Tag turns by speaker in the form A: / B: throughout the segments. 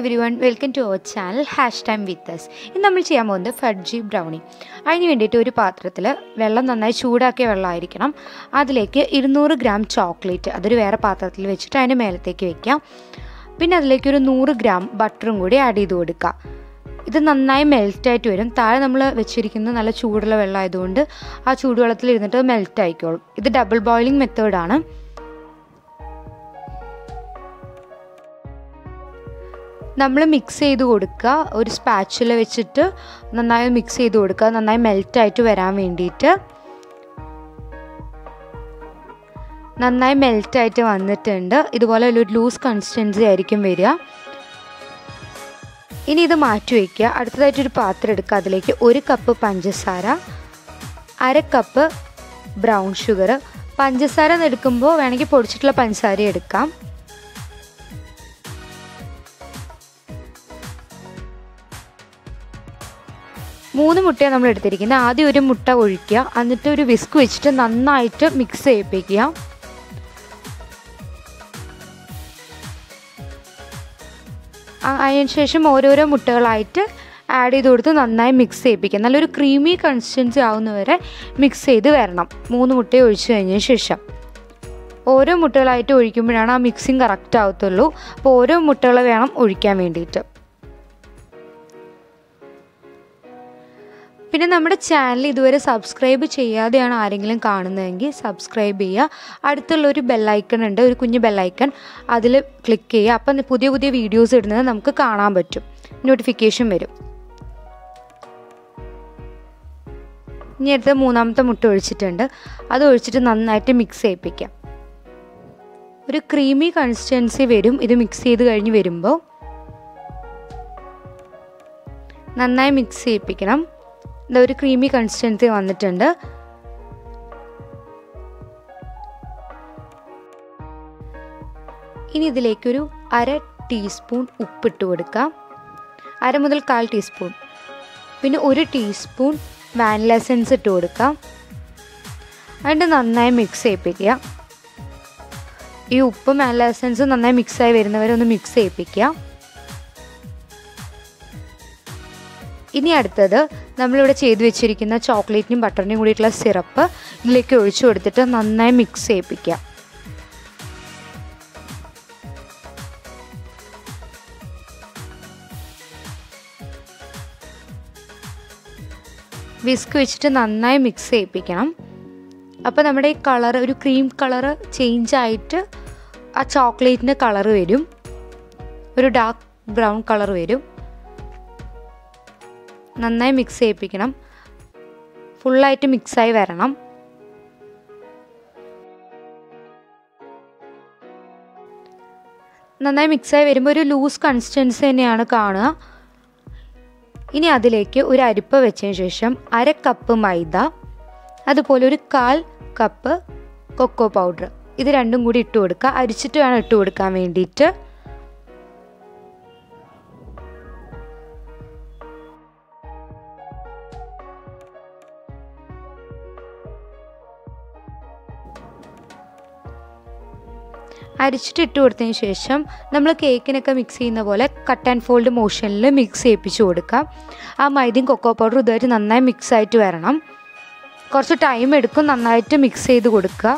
A: every everyone welcome to our channel hash time with us ഇന്ന് നമ്മൾ ചെയ്യാൻ പോകുന്നത് ഫഡ്ജി ബ്രൗണി അതിന് വേണ്ടിയിട്ട് ഒരു പാത്രത്തിൽ വെള്ളം നന്നായി ചൂടാക്കിയ വെള്ളമായിരിക്കണം അതിലേക്ക് ഇരുന്നൂറ് ഗ്രാം ചോക്ലേറ്റ് അതൊരു വേറെ പാത്രത്തിൽ വെച്ചിട്ട് അതിൻ്റെ മേലത്തേക്ക് വെക്കാം പിന്നെ അതിലേക്ക് ഒരു നൂറ് ഗ്രാം ബട്ടറും കൂടി ആഡ് ചെയ്ത് കൊടുക്കുക ഇത് നന്നായി മെൽറ്റായിട്ട് വരും താഴെ നമ്മൾ വെച്ചിരിക്കുന്നത് നല്ല ചൂടുള്ള വെള്ളം ആയതുകൊണ്ട് ആ ചൂടുവെള്ളത്തിൽ ഇരുന്നിട്ട് മെൽറ്റ് ആയിക്കോളും ഇത് ഡബിൾ ബോയിലിംഗ് മെത്തേഡാണ് നമ്മൾ മിക്സ് ചെയ്ത് കൊടുക്കുക ഒരു സ്പാച്ചിൽ വെച്ചിട്ട് നന്നായി മിക്സ് ചെയ്ത് കൊടുക്കുക നന്നായി മെൽറ്റായിട്ട് വരാൻ വേണ്ടിയിട്ട് നന്നായി മെൽറ്റായിട്ട് വന്നിട്ടുണ്ട് ഇതുപോലെ ഒരു ലൂസ് കൺസിസ്റ്റൻസി ആയിരിക്കും വരിക ഇനി ഇത് മാറ്റി വയ്ക്കുക അടുത്തതായിട്ടൊരു പാത്രം എടുക്കുക അതിലേക്ക് ഒരു കപ്പ് പഞ്ചസാര അര കപ്പ് ബ്രൗൺ ഷുഗർ പഞ്ചസാര എടുക്കുമ്പോൾ വേണമെങ്കിൽ പൊടിച്ചിട്ടുള്ള പഞ്ചസാര എടുക്കാം മൂന്ന് മുട്ടയാണ് നമ്മൾ എടുത്തിരിക്കുന്നത് ആദ്യം ഒരു മുട്ട ഒഴിക്കുക എന്നിട്ട് ഒരു വിസ്ക് വെച്ചിട്ട് നന്നായിട്ട് മിക്സ് ചെയ്യിപ്പിക്കുക അതിന് ശേഷം ഓരോരോ മുട്ടകളായിട്ട് ആഡ് ചെയ്ത് കൊടുത്ത് നന്നായി മിക്സ് ചെയ്യിപ്പിക്കുക നല്ലൊരു ക്രീമി കൺസിസ്റ്റൻസി ആവുന്നവരെ മിക്സ് ചെയ്ത് വരണം മൂന്ന് മുട്ട ഒഴിച്ചു കഴിഞ്ഞതിന് ശേഷം ഓരോ മുട്ടകളായിട്ട് ഒഴിക്കുമ്പോഴാണ് ആ മിക്സിങ് കറക്റ്റ് ആവത്തുള്ളൂ അപ്പോൾ ഓരോ മുട്ടകൾ വേണം ഒഴിക്കാൻ വേണ്ടിയിട്ട് പിന്നെ നമ്മുടെ ചാനൽ ഇതുവരെ സബ്സ്ക്രൈബ് ചെയ്യാതെയാണ് ആരെങ്കിലും കാണുന്നതെങ്കിൽ സബ്സ്ക്രൈബ് ചെയ്യുക അടുത്തുള്ള ഒരു ബെല്ലൈക്കൺ ഉണ്ട് ഒരു കുഞ്ഞ് ബെല്ലൈക്കൺ അതിൽ ക്ലിക്ക് ചെയ്യുക അപ്പം പുതിയ പുതിയ വീഡിയോസ് ഇടുന്നത് നമുക്ക് കാണാൻ പറ്റും നോട്ടിഫിക്കേഷൻ വരും ഇനി അടുത്ത മൂന്നാമത്തെ മുട്ട ഒഴിച്ചിട്ടുണ്ട് അത് ഒഴിച്ചിട്ട് നന്നായിട്ട് മിക്സ് ചെയ്യിപ്പിക്കാം ഒരു ക്രീമി കൺസിസ്റ്റൻസി വരും ഇത് മിക്സ് ചെയ്ത് കഴിഞ്ഞ് വരുമ്പോൾ നന്നായി മിക്സ് ചെയ്യിപ്പിക്കണം ഇതാ ഒരു ക്രീമി കൺസിസ്റ്റൻസി വന്നിട്ടുണ്ട് ഇനി ഇതിലേക്കൊരു അര ടീസ്പൂൺ ഉപ്പിട്ട് കൊടുക്കാം അര മുതൽ കാൽ ടീസ്പൂൺ പിന്നെ ഒരു ടീസ്പൂൺ വാനില എസൻസ് ഇട്ട് കൊടുക്കാം എന്നിട്ട് നന്നായി മിക്സ് ചെയ്യിപ്പിക്കുക ഈ ഉപ്പും വാനില എസൻസും നന്നായി മിക്സായി വരുന്നവരെ ഒന്ന് മിക്സ് ചെയ്യിപ്പിക്കുക ഇനി അടുത്തത് നമ്മളിവിടെ ചെയ്തു വെച്ചിരിക്കുന്ന ചോക്ലേറ്റിനും ബട്ടറിനും കൂടിയിട്ടുള്ള സിറപ്പ് ഇതിലേക്ക് ഒഴിച്ചു കൊടുത്തിട്ട് നന്നായി മിക്സ് ചെയ്യിപ്പിക്കുക വിസ്ക് വെച്ചിട്ട് നന്നായി മിക്സ് ചെയ്യിപ്പിക്കണം അപ്പോൾ നമ്മുടെ ഈ കളർ ഒരു ക്രീം കളർ ചേഞ്ച് ആയിട്ട് ആ ചോക്ലേറ്റിൻ്റെ കളർ വരും ഒരു ഡാർക്ക് ബ്രൗൺ കളർ വരും നന്നായി മിക്സ് ചെയ്യിപ്പിക്കണം ഫുള്ളായിട്ട് മിക്സായി വരണം നന്നായി മിക്സായി വരുമ്പോൾ ഒരു ലൂസ് കൺസിസ്റ്റൻസി തന്നെയാണ് കാണുക ഇനി അതിലേക്ക് ഒരു അരിപ്പ വെച്ചതിന് ശേഷം അര കപ്പ് മൈദ അതുപോലെ ഒരു കാൽ കപ്പ് കൊക്കോ പൗഡർ ഇത് രണ്ടും കൂടി ഇട്ട് കൊടുക്കുക അരിച്ചിട്ട് വേണം ഇട്ട് കൊടുക്കാൻ വേണ്ടിയിട്ട് അരിച്ചിട്ട് ഇട്ട് കൊടുത്തതിന് ശേഷം നമ്മൾ കേക്കിനൊക്കെ മിക്സ് ചെയ്യുന്ന പോലെ കട്ട് ആൻഡ് ഫോൾഡ് മോഷനിൽ മിക്സ് ചെയ്യിപ്പിച്ച് കൊടുക്കാം ആ മൈദയും കൊക്കോ പൗഡറും ഇതുമായിട്ട് നന്നായി മിക്സ് ആയിട്ട് വരണം കുറച്ച് ടൈം എടുക്കും നന്നായിട്ട് മിക്സ് ചെയ്ത് കൊടുക്കുക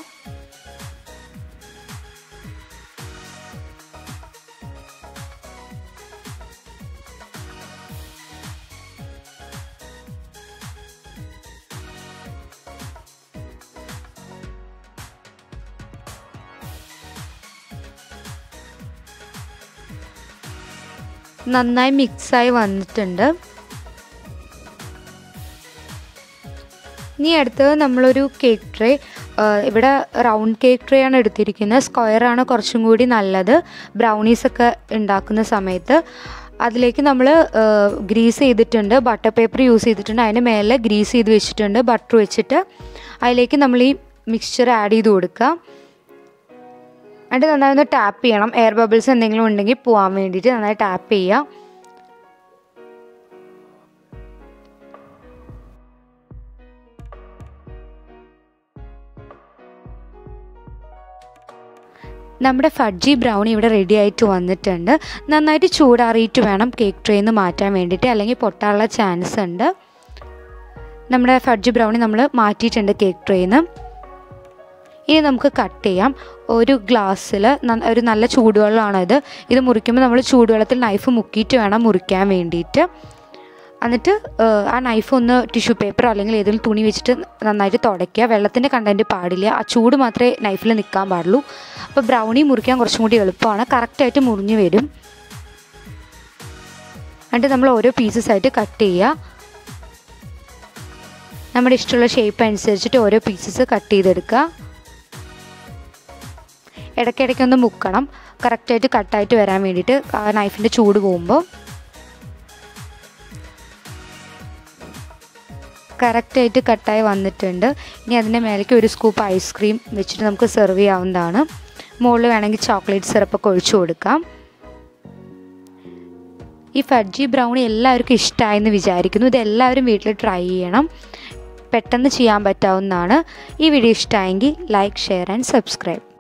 A: നന്നായി മിക്സായി വന്നിട്ടുണ്ട് ഇനി അടുത്തത് നമ്മളൊരു കേക്ക് ട്രേ ഇവിടെ റൗണ്ട് കേക്ക് ട്രേ ആണ് എടുത്തിരിക്കുന്നത് സ്ക്വയറാണ് കുറച്ചും കൂടി നല്ലത് ബ്രൗണീസൊക്കെ ഉണ്ടാക്കുന്ന സമയത്ത് അതിലേക്ക് നമ്മൾ ഗ്രീസ് ചെയ്തിട്ടുണ്ട് ബട്ടർ പേപ്പർ യൂസ് ചെയ്തിട്ടുണ്ട് അതിന് മേലെ ഗ്രീസ് ചെയ്ത് വെച്ചിട്ടുണ്ട് ബട്ടർ വെച്ചിട്ട് അതിലേക്ക് നമ്മൾ ഈ മിക്സ്ചർ ആഡ് ചെയ്ത് കൊടുക്കുക എന്നിട്ട് നന്നായി ഒന്ന് ടാപ്പ് ചെയ്യണം എയർ ബബിൾസ് എന്തെങ്കിലും ഉണ്ടെങ്കിൽ പോകാൻ വേണ്ടിയിട്ട് നന്നായി ടാപ്പ് ചെയ്യുക നമ്മുടെ ഫഡ്ജി ബ്രൗണി ഇവിടെ റെഡി ആയിട്ട് വന്നിട്ടുണ്ട് നന്നായിട്ട് ചൂടാറിയിട്ട് വേണം കേക്ക് ട്രേയിൽ നിന്ന് മാറ്റാൻ വേണ്ടിയിട്ട് അല്ലെങ്കിൽ പൊട്ടാനുള്ള ചാൻസ് ഉണ്ട് നമ്മുടെ ഫഡ്ജി ബ്രൗണി നമ്മൾ മാറ്റിയിട്ടുണ്ട് കേക്ക് ട്രേയിൽ നിന്ന് ഇനി നമുക്ക് കട്ട് ചെയ്യാം ഒരു ഗ്ലാസ്സിൽ ഒരു നല്ല ചൂടുവെള്ളമാണ് ഇത് ഇത് മുറിക്കുമ്പോൾ നമ്മൾ ചൂടുവെള്ളത്തിൽ നൈഫ് മുക്കിയിട്ട് വേണം മുറിക്കാൻ വേണ്ടിയിട്ട് എന്നിട്ട് ആ നൈഫ് ഒന്ന് ടിഷ്യൂ പേപ്പർ അല്ലെങ്കിൽ ഏതെങ്കിലും തുണി വെച്ചിട്ട് നന്നായിട്ട് തുടയ്ക്കുക വെള്ളത്തിൻ്റെ കണ്ടൻറ്റ് പാടില്ല ആ ചൂട് മാത്രമേ നൈഫിൽ നിൽക്കാൻ പാടുള്ളൂ അപ്പോൾ ബ്രൗണി മുറിക്കാൻ കുറച്ചും കൂടി എളുപ്പമാണ് കറക്റ്റായിട്ട് മുറിഞ്ഞു വരും എന്നിട്ട് നമ്മൾ ഓരോ പീസസ് ആയിട്ട് കട്ട് ചെയ്യുക നമ്മുടെ ഇഷ്ടമുള്ള ഷേപ്പ് അനുസരിച്ചിട്ട് ഓരോ പീസസ് കട്ട് ചെയ്തെടുക്കുക ഇടയ്ക്കിടയ്ക്കൊന്ന് മുക്കണം കറക്റ്റായിട്ട് കട്ടായിട്ട് വരാൻ വേണ്ടിയിട്ട് ആ നൈഫിൻ്റെ ചൂട് പോകുമ്പോൾ കറക്റ്റായിട്ട് കട്ടായി വന്നിട്ടുണ്ട് ഇനി അതിൻ്റെ മേലേക്ക് ഒരു സ്കൂപ്പ് ഐസ്ക്രീം വെച്ചിട്ട് നമുക്ക് സെർവ് ചെയ്യാവുന്നതാണ് മുകളിൽ വേണമെങ്കിൽ ചോക്ലേറ്റ് സിറപ്പൊക്കെ ഒഴിച്ചു കൊടുക്കാം ഈ ഫഡ്ജി ബ്രൗണി എല്ലാവർക്കും ഇഷ്ടമായെന്ന് വിചാരിക്കുന്നു ഇത് എല്ലാവരും വീട്ടിൽ ട്രൈ ചെയ്യണം പെട്ടെന്ന് ചെയ്യാൻ പറ്റാവുന്നതാണ് ഈ വീഡിയോ ഇഷ്ടമായെങ്കിൽ ലൈക്ക് ഷെയർ ആൻഡ് സബ്സ്ക്രൈബ്